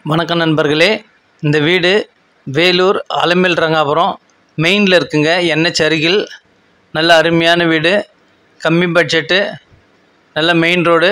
வணக்கம் நண்பர்களே இந்த வீடு வேலூர் ஆலமேல் ரங்காபுரம் மெயினில் இருக்குங்க என்ஹெச் அருகில் நல்ல அருமையான வீடு கம்மி பட்ஜெட்டு நல்ல மெயின் ரோடு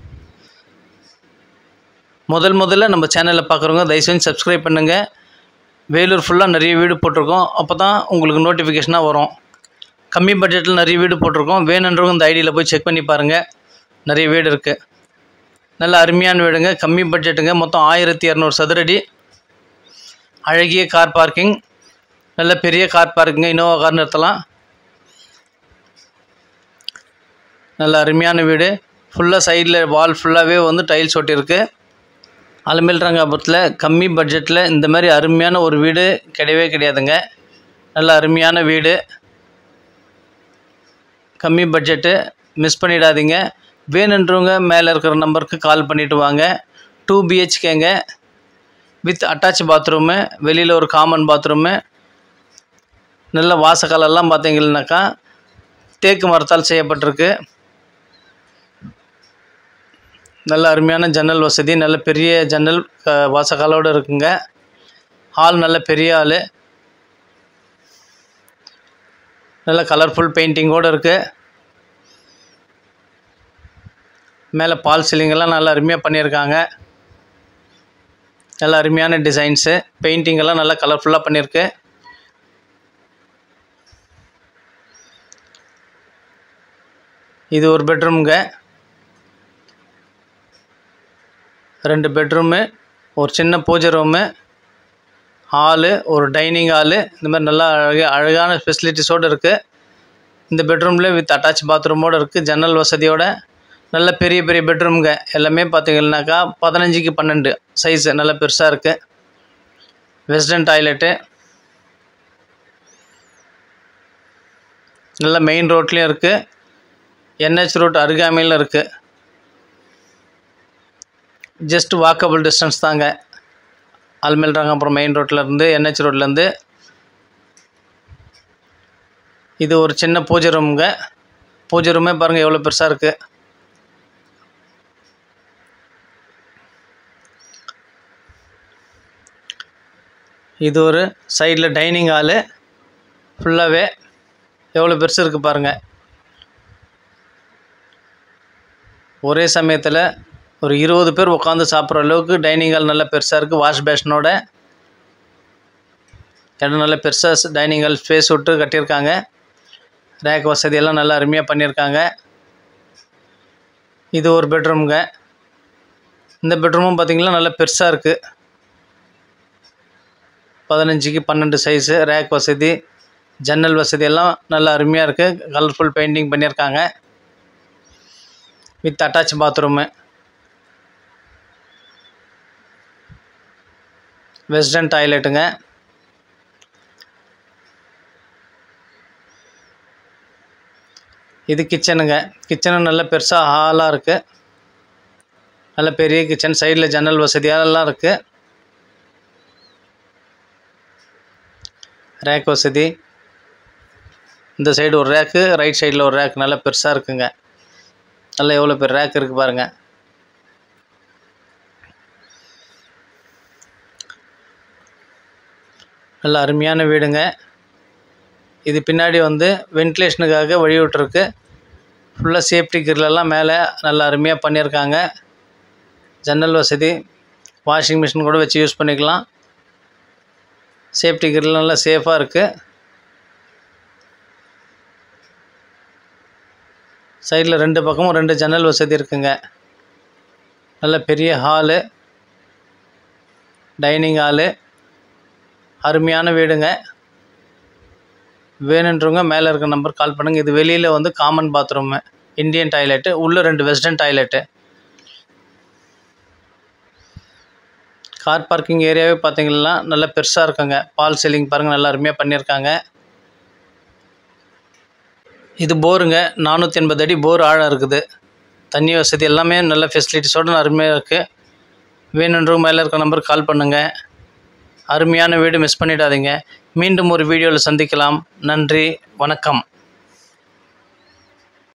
முதல் முதல்ல நம்ம சேனலில் பார்க்குறவங்க தயவு செஞ்சு சப்ஸ்கிரைப் பண்ணுங்கள் வேலூர் ஃபுல்லாக நிறைய வீடு போட்டிருக்கோம் அப்போ தான் உங்களுக்கு நோட்டிஃபிகேஷனாக வரும் கம்மி பட்ஜெட்டில் நிறைய வீடு போட்டிருக்கோம் வேணுன்றவங்க இந்த ஐடியில் போய் செக் பண்ணி பாருங்கள் நிறைய வீடு இருக்குது நல்ல அருமையான வீடுங்க கம்மி பட்ஜெட்டுங்க மொத்தம் ஆயிரத்தி இரநூறு சதுரடி அழகிய கார் பார்க்கிங் நல்ல பெரிய கார் பார்க்கிங்க இனோவா கார் நிறுத்தலாம் நல்ல அருமையான வீடு ஃபுல்லாக சைடில் வால் ஃபுல்லாகவே வந்து டைல்ஸ் ஒட்டியிருக்கு அலமேல் ரங்காபுரத்தில் கம்மி பட்ஜெட்டில் இந்த மாதிரி அருமையான ஒரு வீடு கிடையவே கிடையாதுங்க நல்ல அருமையான வீடு கம்மி பட்ஜெட்டு மிஸ் பண்ணிடாதீங்க வேணுன்றவங்க மேலே இருக்கிற நம்பருக்கு கால் பண்ணிவிட்டு வாங்க டூ பிஹெச்கேங்க வித் அட்டாச் பாத்ரூமு வெளியில் ஒரு காமன் பாத்ரூமு நல்ல வாசக்காலெல்லாம் பார்த்தீங்கன்னாக்கா தேக்கு மரத்தால் செய்யப்பட்டிருக்கு நல்ல அருமையான ஜன்னல் வசதி நல்ல பெரிய ஜன்னல் க- வாசக்காலோடு இருக்குங்க ஹால் நல்ல பெரிய ஹாலு நல்ல கலர்ஃபுல் பெயிண்டிங்கோடு இருக்குது மேலே பால் சீலிங்கெல்லாம் நல்லா அருமையாக பண்ணியிருக்காங்க நல்ல அருமையான டிசைன்ஸு பெயிண்டிங் எல்லாம் நல்லா கலர்ஃபுல்லாக பண்ணியிருக்கு இது ஒரு பெட்ரூம்ங்க ரெண்டு பெட்ரூமு ஒரு சின்ன பூஜை ரூமு ஹாலு ஒரு டைனிங் ஹாலு இந்த மாதிரி நல்லா அழக அழகான ஃபெசிலிட்டிஸோடு இருக்குது இந்த பெட்ரூமில் வித் அட்டாச் பாத்ரூமோடு இருக்குது ஜன்னல் வசதியோட நல்ல பெரிய பெரிய பெட்ரூம்ங்க எல்லாமே பார்த்தீங்கன்னாக்கா பதினஞ்சுக்கு பன்னெண்டு சைஸு நல்ல பெருசாக இருக்குது வெஸ்டர்ன் டாய்லெட்டு நல்ல மெயின் ரோட்லேயும் இருக்குது என்ஹெச் ரோட் அருகாமையில் இருக்குது ஜஸ்ட் வாக்கபிள் டிஸ்டன்ஸ் தாங்க அல்மேல் ரங்காபுரம் மெயின் ரோட்லேருந்து என்ஹெச் ரோட்லேருந்து இது ஒரு சின்ன பூஜை ரூமுங்க பூஜை ரூமே பாருங்கள் எவ்வளோ பெருசாக இருக்குது இது ஒரு சைடில் டைனிங் ஹாலு ஃபுல்லாகவே எவ்வளோ பெருசு இருக்குது பாருங்கள் ஒரே சமயத்தில் ஒரு இருபது பேர் உட்காந்து சாப்பிட்ற அளவுக்கு டைனிங் ஹால் நல்லா பெருசாக இருக்குது வாஷ் பேஷனோட இடம் நல்லா பெருசாக டைனிங் ஹால் ஸ்பேஸ் விட்டு கட்டியிருக்காங்க ரேக் வசதியெல்லாம் நல்லா அருமையாக பண்ணியிருக்காங்க இது ஒரு பெட்ரூம்ங்க இந்த பெட்ரூமும் பார்த்தீங்கன்னா நல்லா பெருசாக இருக்குது பதினஞ்சுக்கு பன்னெண்டு சைஸு ரேக் வசதி ஜன்னல் வசதி எல்லாம் நல்லா அருமையாக இருக்குது கலர்ஃபுல் பெயிண்டிங் பண்ணியிருக்காங்க வித் அட்டாச் பாத்ரூமு வெஸ்டர்ன் டாய்லெட்டுங்க இது கிச்சனுங்க கிச்சனும் நல்ல பெருசாக ஹாலாக இருக்குது நல்ல பெரிய கிச்சன் சைடில் ஜன்னல் வசதியெல்லாம் இருக்குது ரேக் வசதி இந்த சைடு ஒரு ரேக்கு ரைட் சைடில் ஒரு ரேக் நல்லா பெருசாக இருக்குங்க நல்லா எவ்வளோ பெரிய ரேக் இருக்குது பாருங்கள் நல்ல அருமையான வீடுங்க இது பின்னாடி வந்து வென்டிலேஷனுக்காக வழி விட்டுருக்கு ஃபுல்லாக சேஃப்டி கிரிலெல்லாம் மேலே நல்லா அருமையாக பண்ணியிருக்காங்க ஜன்னல் வசதி வாஷிங் மிஷின் கூட வச்சு யூஸ் பண்ணிக்கலாம் சேஃப்டி கிரில் நல்லா சேஃபாக இருக்குது சைடில் ரெண்டு பக்கமும் ரெண்டு ஜன்னல் வசதி இருக்குங்க நல்ல பெரிய ஹாலு டைனிங் ஹாலு அருமையான வீடுங்க வேணுன்றவங்க மேலே இருக்க நம்பர் கால் பண்ணுங்கள் இது வெளியில் வந்து காமன் பாத்ரூமு இந்தியன் டாய்லெட்டு உள்ளே ரெண்டு வெஸ்டர்ன் டாய்லெட்டு கார் பார்க்கிங் ஏரியாவே பார்த்தீங்கன்னா நல்லா பெருசாக இருக்குங்க பால் சீலிங் பாருங்கள் நல்லா அருமையாக பண்ணியிருக்காங்க இது போருங்க நானூற்றி எண்பது அடி போர் ஆழம் இருக்குது தண்ணி வசதி எல்லாமே நல்ல ஃபெசிலிட்டிஸோடு அருமையாக இருக்குது வேணுன்றவங்க மேலே இருக்க நம்பருக்கு கால் பண்ணுங்கள் அருமையான வீடு மிஸ் பண்ணிடாதீங்க மீண்டும் ஒரு வீடியோவில் சந்திக்கலாம் நன்றி வணக்கம்